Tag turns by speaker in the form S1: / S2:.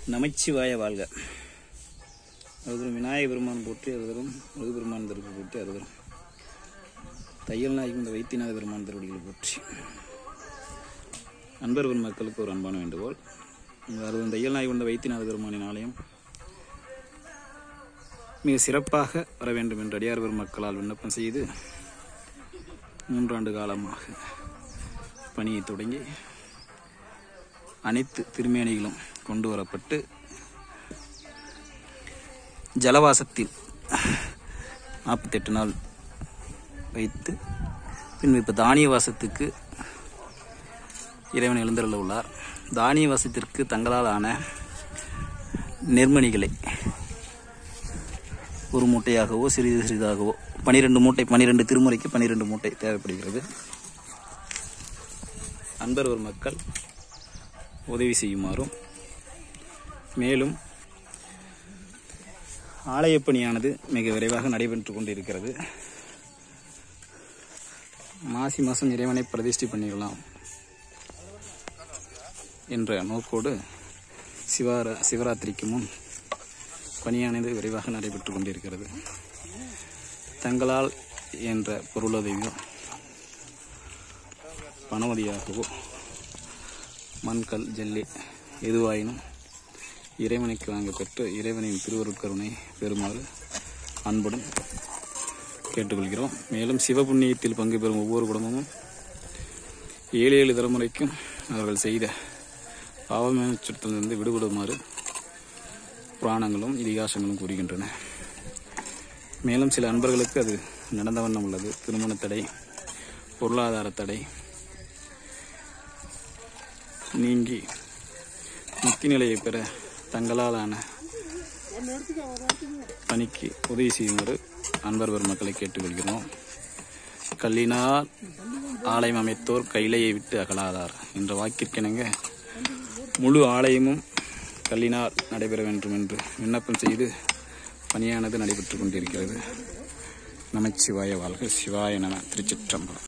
S1: நமச்சிவாய வாழ்க அறுதரும் விநாயக பெருமான் போற்றி அறுதரும் முருக பெருமான் திருப்பு போற்றி அறுதரும் தையல் நாயகம் இந்த வைத்தியநாத பெருமான் திருவடிகளை போற்றி அன்பர் மக்களுக்கு ஒரு அன்பான வேண்டுகோள் இந்த அறுபது தையல் நாயகம் இந்த வைத்தியநாத பெருமானின் ஆலயம் மிக சிறப்பாக வர வேண்டும் என்று அடியார் பெருமக்களால் விண்ணப்பம் செய்து மூன்றாண்டு காலமாக பணியை தொடங்கி அனைத்து திருமேனிகளும் கொண்டு வரப்பட்டு ஜலவாசத்தில் நாற்பத்தெட்டு நாள் வைத்து பின் இப்போ தானிய வாசத்துக்கு இறைவன் எழுந்தருள உள்ளார் தானிய வாசத்திற்கு தங்களால் ஆன நெர்மணிகளை ஒரு மூட்டையாகவோ சிறிது சிறிதாகவோ பனிரெண்டு மூட்டை பனிரெண்டு திருமுறைக்கு பனிரெண்டு மூட்டை தேவைப்படுகிறது அன்பர் மக்கள் உதவி செய்யுமாறும் மேலும் ஆலயப் பணியானது மிக விரைவாக நடைபெற்று கொண்டிருக்கிறது மாசி மாதம் இறைவனை பிரதிஷ்டை பண்ணிடலாம் என்ற நோக்கோடு சிவார சிவராத்திரிக்கு முன் பணியானது விரைவாக நடைபெற்று கொண்டிருக்கிறது தங்களால் என்ற பொருளுதவியோ பணவதியாகவோ மண்கல் ஜல்லி எதுவாயினும் இறைவனுக்கு வாங்க பெற்று இறைவனின் திருவருட்கருணை பெறுமாறு அன்புடன் கேட்டுக்கொள்கிறோம் மேலும் சிவபுண்ணியத்தில் பங்கு பெறும் ஒவ்வொரு குடும்பமும் ஏழு ஏழு தலைமுறைக்கும் அவர்கள் செய்த பாவமேற்றத்திலிருந்து விடுபடுமாறு புராணங்களும் இதிகாசங்களும் கூறுகின்றன மேலும் சில அன்பர்களுக்கு அது நடந்த வண்ணம் உள்ளது திருமண தடை பொருளாதார தடை நீங்கி முக்தி நிலையை பெற தங்களாலான பணிக்கு உதவி செய்யுமாறு அன்பர் பெருமக்களை கேட்டுக்கொள்கிறோம் கல்லினால் ஆலயம் அமைத்தோர் கைலையை விட்டு அகலாதார் என்ற வாக்கிற்கிணங்க முழு ஆலயமும் கல்லினால் நடைபெற வேண்டும் என்று விண்ணப்பம் செய்து பணியானது நடைபெற்று கொண்டிருக்கிறது நமச்சிவாய வாழ்க சிவாய நம திருச்சிற்றம்பலம்